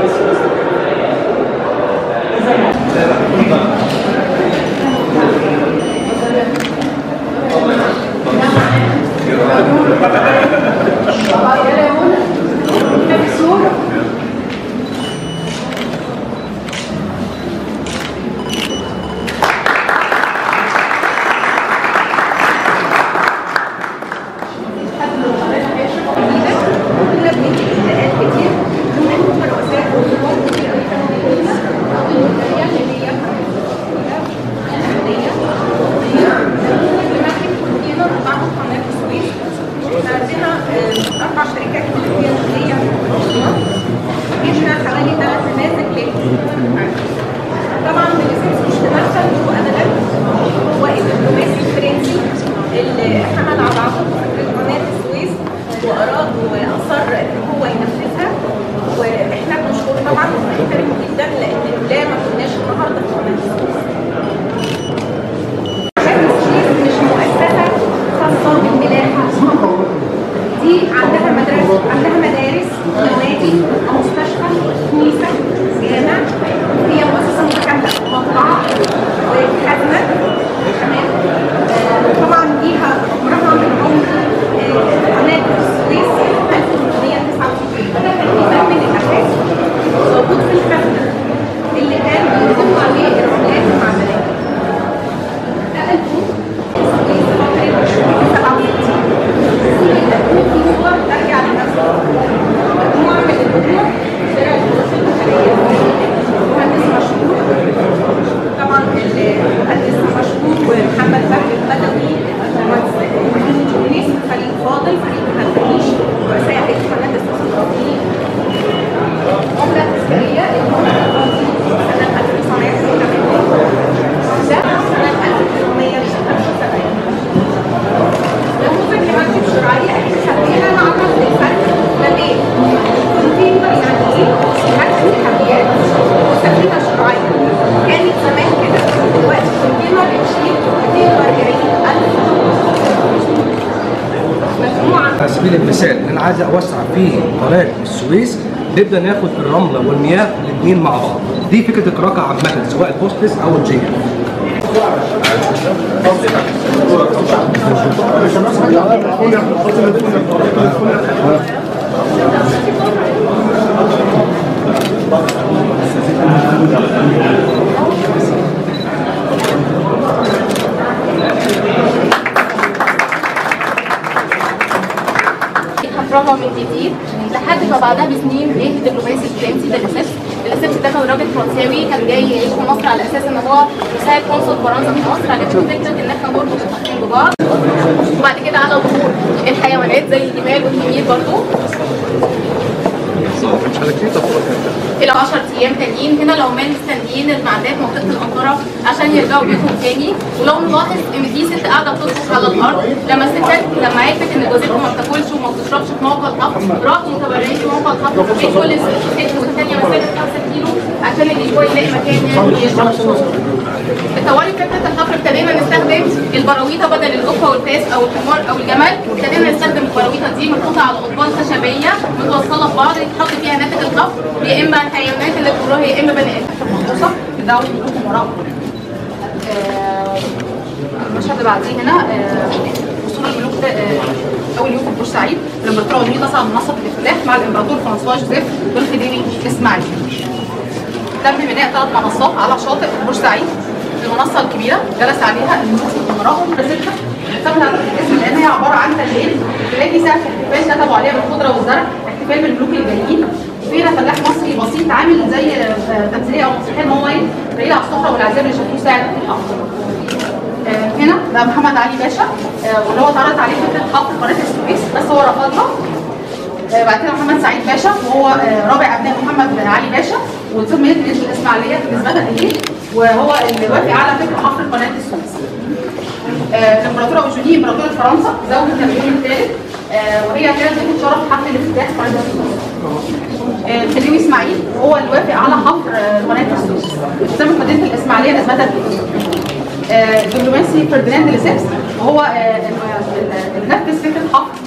اربع شركات تكنولوجيه جبنا حوالي ثلاث نماذج للمعرفة. طبعا بالاساس مش تمثل هو ابدا هو الدبلوماسي الفرنسي اللي حمل على عاتقه فكره قناه السويس واراد واصر ان هو ينفذها واحنا بنشكره طبعا ونحترمه جدا لان لولا ما كناش النهارده في قناه السويس. مش مؤسسه خاصه بالملاحه دي عندها مدرسة عندها مدارس نوادي مستشفى كنيسة جامع هي مؤسسة متكاملة مطبعة وخدمة تمام آه، طبعا ليها عمرها من عمر آه، قناة السويس 1869 ده كان كتاب من الأساس موجود في الخزنة اللي كان بينزلوا عليه العملات المعدنية ده البوك السويس فترة 67 في صور ترجع لنفسه مجموعة من البنوك شراء الفلوس البشرية مهندس مشهور طبعا المهندس مشهور ومحمد فهمي البدوي المهندس محمود يونس فريق فاضل فريق مهندس رؤساء هيئة قناة الاستثماريين عملة تذكارية المهندس سنة 1986 ده سنة 1975 نموذج لمركب شرعية احنا خلينا نعرف الفرق ما بين كونتينر يعني ايه مركب الحاويات وسفينة شرعية كانت زمان كده دلوقتي كونتينر بتشيل 240 مجموعة على سبيل المثال ان انا عايز اوسع في قناه السويس نبدا ناخد الرمله والمياه الاثنين مع بعض دي فكره الكراكه عامه سواء البوستس او الجيجل هفرغها من جديد لحد ما بعدها بسنين جه الدبلوماسي الفرنسي ده لسيبس لسيبس ده كان راجل فرنساوي كان جاي يعيش في مصر على اساس ان هو مساعد قنصل فرنسا في مصر عرفت فكره ان احنا نربط الخطين ببعض وبعد كده على ظهور الحيوانات زي الجمال والحمير برضو الى 10 ايام تانيين هنا العمال مستنيين المعدات منطقه الانقره عشان يرجعوا بيتهم تاني ولو نلاحظ ان دي ست قاعده بتطبخ على الارض لما الستات لما عرفت ان جوزتها ما بتاكلش وما بتشربش في موقع الحفر راحوا متبرعين في موقع الحفر فبقيت كل ست والثانيه مسافه 5 كيلو عشان الاسبوع يلاقي مكان يعني يشرب بتوالي فكره الحفر ابتدينا نستخدم البراويطه بدل القفه والفاس او الحمار او الجمل ابتدينا نستخدم البراويطه دي مربوطه على قضبان خشبيه متوصله ببعض يتحط فيها ناتج الحفر يا اما الحيوانات اللي بتروح يا اما بني ادم مخصوصه بدعوه الملوك وراهم آه، المشهد اللي بعديه هنا آه، وصول الملوك ده آه، اول يوم في بورسعيد الامبراطور عمري تصعد منصه الافتتاح مع الامبراطور فرانسوا جوزيف والخديوي اسماعيل تم بناء ثلاث منصات على شاطئ بورسعيد المنصه الكبيره جلس عليها الملوك وامراهم سته ثبت على الاسم لان هي عباره عن تلين تلاقي سقف احتفال كتبوا عليها بالخضره والزرع احتفال بالملوك الجايين فينا فلاح مصري بسيط عامل زي آه، تمثيليه او مسرحيه ان هو ايه بعيد على السفره والعذاب اللي شافوه ساعه الحفر آه، هنا ده محمد علي باشا آه، واللي هو اتعرض عليه فكره حفر قناه السويس بس هو رفضها آه، بعد كده محمد سعيد باشا وهو آه، رابع ابناء محمد علي باشا وسميت باسم الاسماعيليه نسبه اليه وهو اللي وافق على فكره حفر قناه السويس. آه، الامبراطوره اوجوني امبراطوره فرنسا زوجة نابليون الثالث آه، وهي كانت ضيفة شرف حفل الافتتاح قناه السويس. آه، الخديوي اسماعيل هو اللي وافق على حفر آه، قناه السويس. سمت مدينه الاسماعيليه نسبه اليه. آه، الدبلوماسي فرديناند لسيبس وهو آه، اللي نفذ فكره حفر